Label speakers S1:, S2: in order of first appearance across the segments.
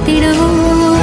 S1: வைத்திடுவோம்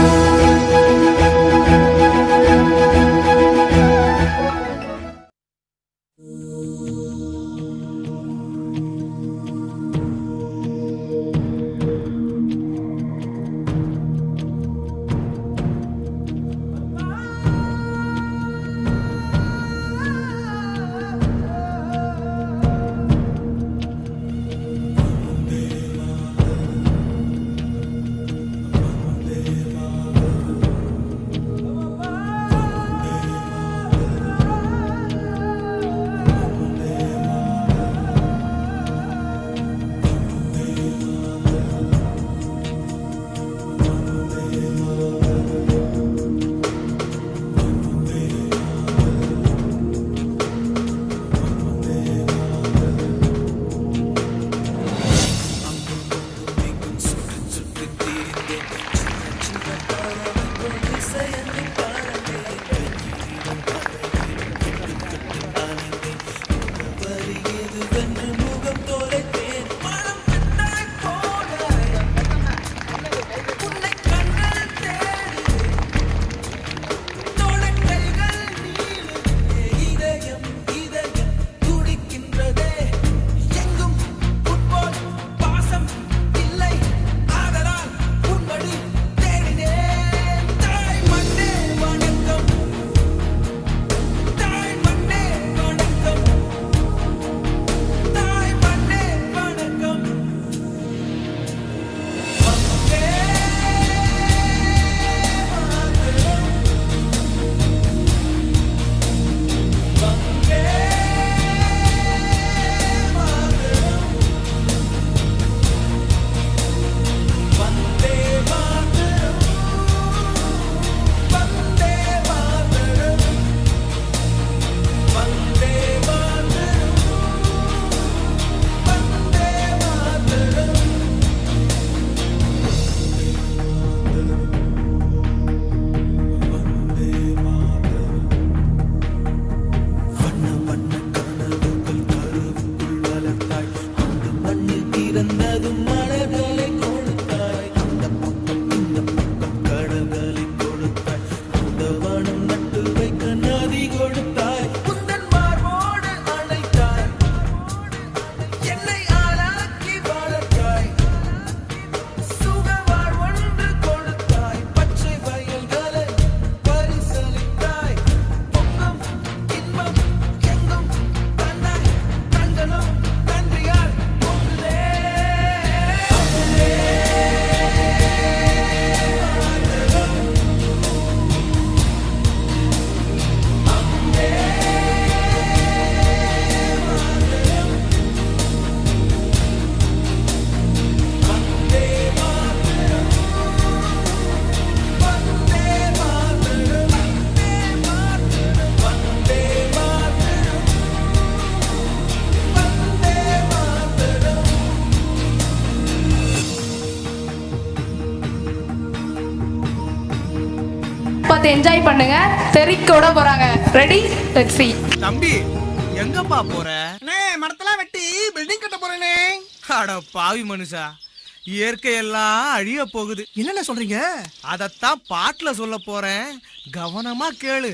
S2: பார்த்து என்ஜாய் பண்ணுங்க தெறிக்க விட போறாங்க ரெடி லெட்ஸ் see
S3: தம்பி எங்கப்பா போற
S4: அண்ணே மரத்தெல்லாம் வெட்டி பில்டிங் கட்ட போறேனே
S3: அட பாவி மனுஷா இயற்கை எல்லாம் அழிய போகுது
S4: என்னென்ன சொல்றீங்க
S3: அதத்தான் பாட்டுல சொல்ல போறேன் கவனமா கேளு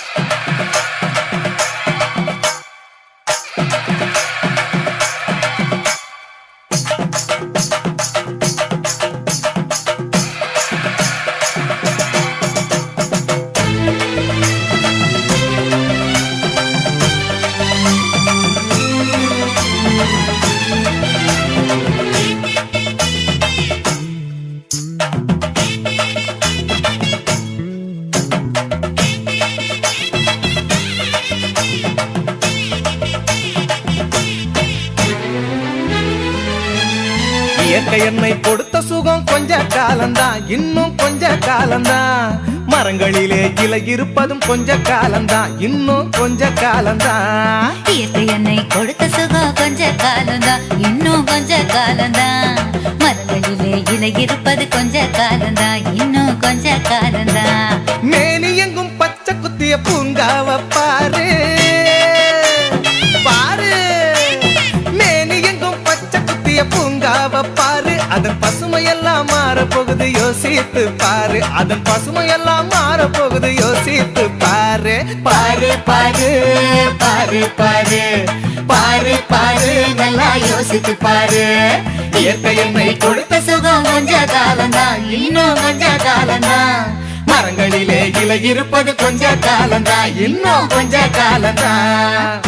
S3: இயற்கை என்னை கொடுத்த சுகம் கொஞ்ச காலம்தான் இன்னும் கொஞ்ச காலம்தான் மரங்களிலே இலை இருப்பதும் கொஞ்ச காலம்தான் இன்னும் கொஞ்ச காலம்தான்
S1: இயற்கை என்னை கொடுத்த சுகம் கொஞ்ச காலம்தான் இன்னும் கொஞ்ச காலம்தான் மரங்களிலே இலை இருப்பது கொஞ்ச காலம்தான் இன்னும் கொஞ்ச காலம்தான்
S3: மேனி எங்கும் பச்சை குத்திய பூங்காவ பாரு பாரு மேனி எங்கும் பச்சை குத்திய பூங்காவ பாரு அதன் பசுமையெல்லாம் மாற போகுது யோசி யோசித்து பாரு அதன் பசுமை எல்லாம் மாற போகுது யோசித்து பாரு பாரு பாரு பாரு பாரு பாரு பாரு நல்லா யோசித்து பாரு இயற்கை என்னை கொடுத்த சுகம் கொஞ்ச காலம்தான் இன்னும் கொஞ்ச காலம்தான் மரங்களிலே இலை இருப்பது கொஞ்ச காலம்தான் இன்னும் கொஞ்ச காலம்தான்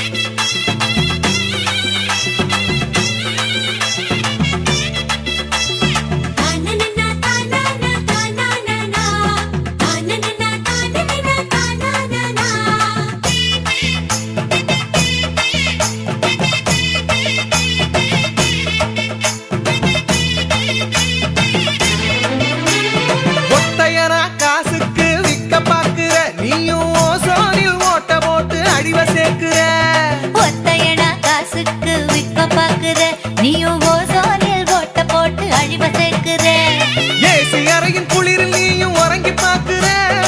S3: ஒத்தையரா காசுக்கு விக்க பாக்குற நீயும் ஓசோனில் ஓட்ட போட்டு அடிவ சேர்க்கிற
S1: ஒத்தையடா காசுக்கு விற்க பாக்குற நீயும் ஓசோனில் ஓட்ட போட்டு அழிவ சேர்க்கிற
S3: ஏசி அறையின் குளிரில் நீயும் உறங்கி பாக்குற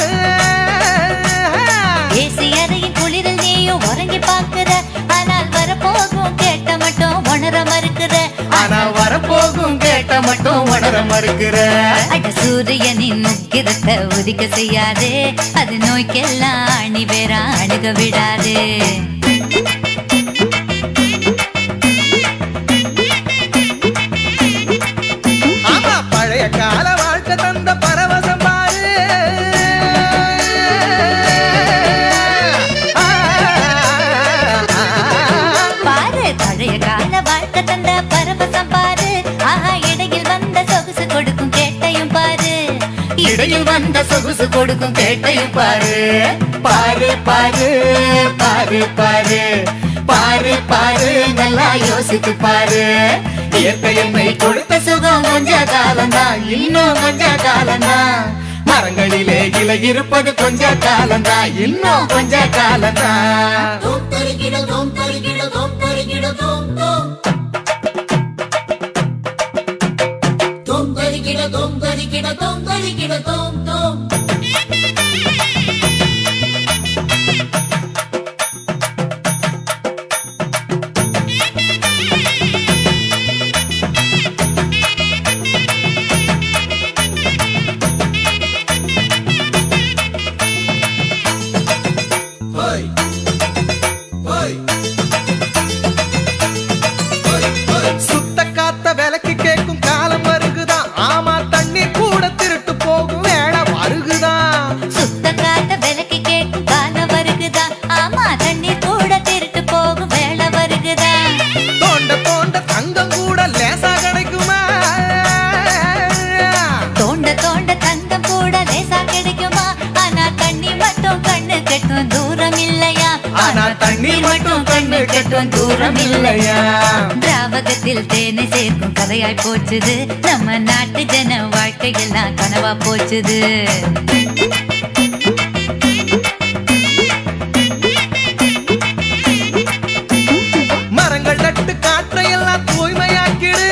S1: ஏசி அறையின் குளிரில் நீயும் உறங்கி பாக்குற ஆனால் வரப்போகும் கேட்ட மட்டும் உணர மறுக்கிற
S3: ஆனா வரப்போகும் கேட்ட மட்டும் உணர மறுக்கிற
S1: அட சூரியனின் முக்கிரத்தை உதிக்க செய்யாதே அது நோய்க்கெல்லாம் அணி வேற அணுக விடாதே
S3: ஆமா பழைய கால வாழ்க்கை தந்த பரவசம் பாரு ஆ, ஆ, ஆ.
S1: பாரு பழைய கால வாழ்க்கை தந்த பரவசம் பாரு ஆஹா இடையில் வந்த சொகுசு கொடுக்கும் கேட்டையும் பாரு
S3: இடையில் வந்த சொகுசு கொடுக்கும் கேட்டையும் பாரு பாரு பாரு பாரு பாரு பாரு பாரு நல்லா யோசித்து பாரு இயற்கை என்னை கொடுத்த சுகம் கொஞ்ச காலம்தான் இன்னும் கொஞ்ச காலம்தான் மரங்களிலே இலை இருப்பது கொஞ்ச காலம்தான் இன்னும் கொஞ்ச காலம்தான் சுத்த காத்த விலைக்கு கேட்கும் காலம் வருகுதான் ஆமா தண்ணி கூட திருட்டு போகும் வேலை வருகுதான்
S1: சுத்த காத்த விலைக்கு கேட்கும் காலம் வருகுதா ஆமா தண்ணீர் கூட திருட்டு போகும் வேலை வருகுதா
S3: தோண்ட தோண்ட தங்கம் கூட லேசா கிடைக்குமா
S1: தோண்ட தோண்ட தங்கம் கூட லேசா கிடைக்குமா ஆனா தண்ணி மட்டும் கண்ணு கெட்டும் தூரம் இல்லையா
S3: ஆனா தண்ணீர் மட்டும் கண்ணு கெட்டும் தூரம் இல்லையா
S1: திராவகத்தில் தேனை சேர்க்கும் கதையாய் போச்சுது நம்ம நாட்டு ஜன வாழ்க்கையெல்லாம் கனவா போச்சுது
S3: மரங்கள் நட்டு காற்றை எல்லாம் தூய்மையாக்கிடு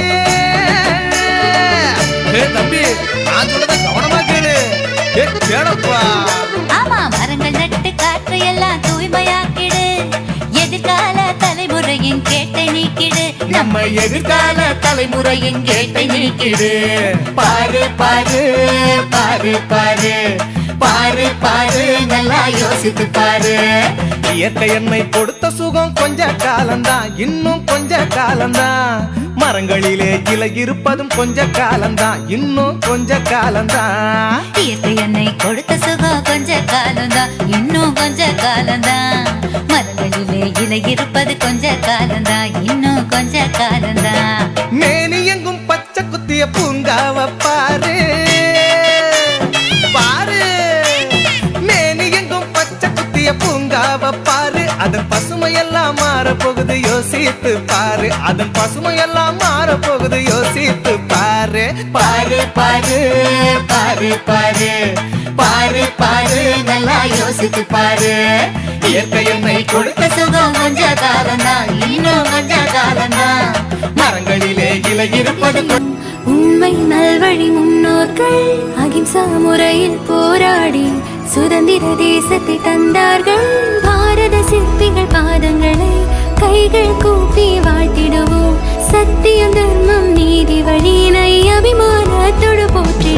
S3: ஏ தம்பி நான் சொல்றத கவனமா கேளு ஏ கேளப்பா
S1: ஆமா மரங்கள் நட்டு காற்றை எல்லாம் தூய்மையாக்கிடு எதிர்கால தலைமுறையின் கேட்டை நீக்கிடு
S3: நம்ம எதிர்கால தலைமுறையின் கேட்டை நீக்கிடு பாரு பாரு பாரு பாரு பாரு பாரு நல்லா யோசித்து பாரு இயற்கை என்னை கொடுத்த சுகம் கொஞ்ச காலம்தான் இன்னும் கொஞ்ச காலம்தான் மரங்களிலே இலை இருப்பதும் கொஞ்ச காலம்தான் இன்னும் கொஞ்ச காலம்தான்
S1: இயற்கை என்னை கொடுத்த சுகம் கொஞ்ச காலம்தான் இன்னும் கொஞ்ச காலம்தான் மரங்களிலே இலை இருப்பது கொஞ்ச காலம்தான் இன்னும் கொஞ்ச காலம்தான்
S3: மேனி எங்கும் பச்சை குத்திய பூங்காவ பாரு பாரு மேனி எங்கும் பச்சை குத்திய பூங்காவ பாரு அதன் பசுமையெல்லாம் மாற போகுது யோசித்து பாரு அதன் பசுமையெல்லாம் மாற போகுது யோசித்து பாரு பாரு பாரு பாரு பாரு பாரு பாரு நல்லா யோசித்து பாரு இயற்கை என்னை கொடுத்த சுகம் கொஞ்ச காலம்தான் இன்னும் கொஞ்ச காலம்தான் மரங்களிலே இலை இருப்பது கொஞ்ச
S5: உண்மை நல்வழி முன்னோர்கள் அகிம்சா முறையில் போராடி சுதந்திர தேசத்தை தந்தார்கள் பாரத சிற்பிகள் பாதங்களை கைகள் கூப்பி வாழ்த்திடுவோம் சத்தியம் தர்மம் நீதி வழியினை அபிமானத்தோடு போற்றி